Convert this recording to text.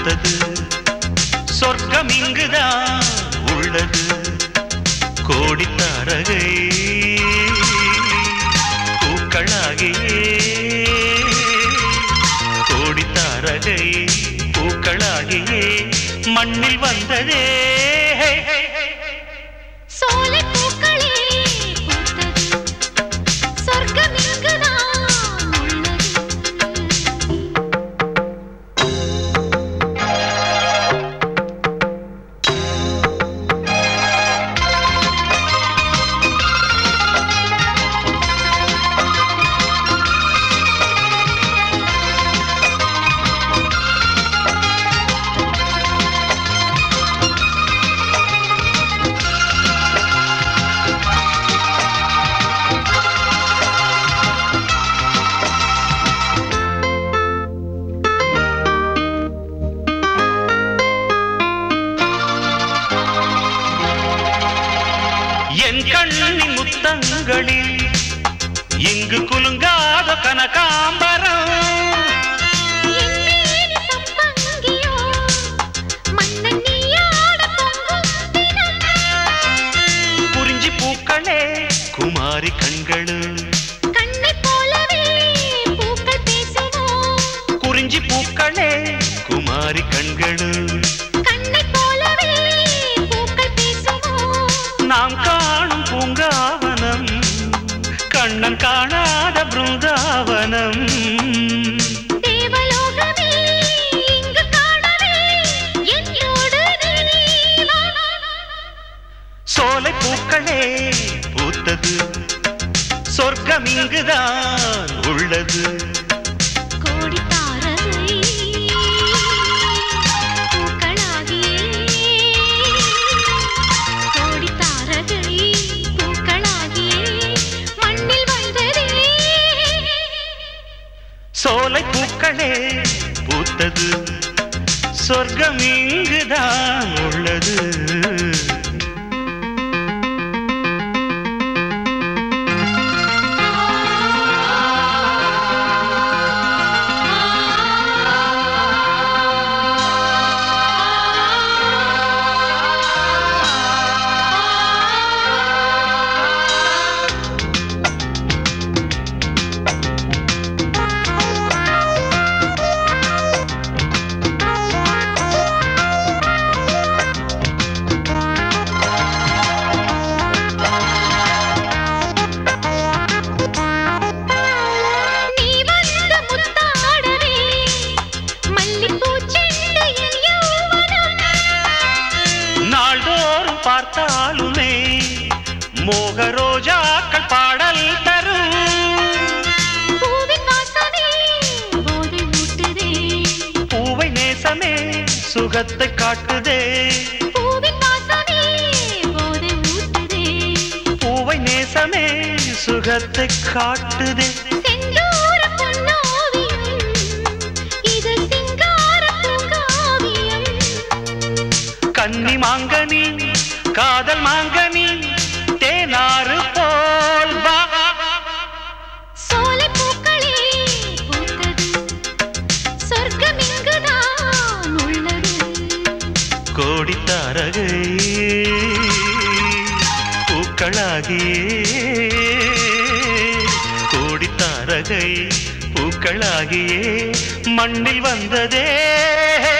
பூத்தது சொர்க்கம் இங்குதான் உள்ளது கோடி தாரகை பூக்களாகியே கோடி தாரகை பூக்களாகியே மண்ணில் வந்ததே சோலை பூக்களே பூத்தது சொர்க்கம் இங்குதான் உள்ளது என் கண்ணின் முத்தங்களில் இங்கு குலுங்காத கனகாம்பரம் எம்மேனி சம்பங்கியோ மன்னன் நீயாட பொங்கும் தினம் குறிஞ்சி பூக்களே குமாரி கண்களு கண்ணைப் போலவே பூக்கள் பேசுமோ குறிஞ்சி பூக்களே குமாரி கண்களு கண்ணைப் போலவே பூக்கள் பேசுமோ நாம் காணும் பூங்காவனம் கண்ணன் காணாத பிருந்தாவனம் தேவலோகமே இங்கு காணவே என்னோடு நீ வா. சோலை பூக்களே பூத்தது சொர்க்கம் இங்குதான் உள்ளது கோடி தாரகை பூக்களாகியே கோடி தாரகை பூக்களாகியே மண்ணில் வந்ததே சோலை பூக்களே பூத்தது சொர்க்கம் இங்குதான் உள்ளது நீ வந்த முத்தாடவே மல்லிப்பூச் செண்டு என் யௌவனம் நாள்தோறும் பார்த்தாலுமே மோக ரோஜாக்கள் பாடல் தரும் பூவின் வாசமே போதை ஊட்டுதே பூவை நேசமே சுகத்தை காட்டுதே பூவின் வாசமே போதை ஊட்டுதே பூவை நேசமே சுகத்தை காட்டுதே செந்தூர பொன்னோவியம் இது சிங்கார பூங்காவியம் கன்னி மாங்கனி காதல் மாங்கனி தேனாறு போல் வா சோலை பூக்களே பூத்தது சொர்க்கம் இங்குதான் உள்ளது கோடி தாரகை பூக்களாகியே கோடி தாரகை பூக்களாகியே மண்ணில் வந்ததே